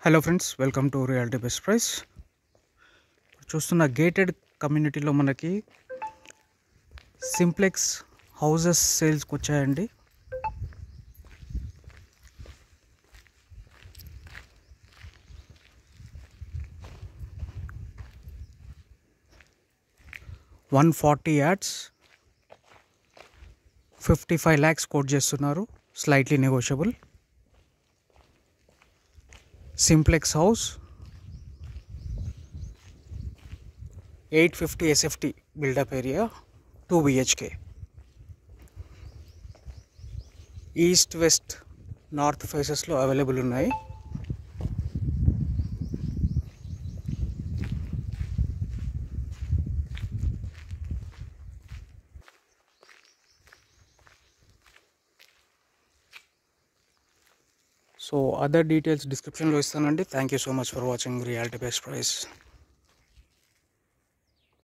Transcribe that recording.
hello friends welcome to reality best price చూస్తున్న gated కమ్యూనిటీలో మనకి సింప్లెక్స్ హౌజెస్ సేల్స్కి వచ్చాయండి one forty yards fifty five lakhs quote చేస్తున్నారు slightly negotiable simplex house eight fifty SFT built up area two BHK east west north ఫేసెస్లో available ఉన్నాయి so other details డిస్క్రిప్షన్లో ఇస్తానండి thank you so much for watching reality best price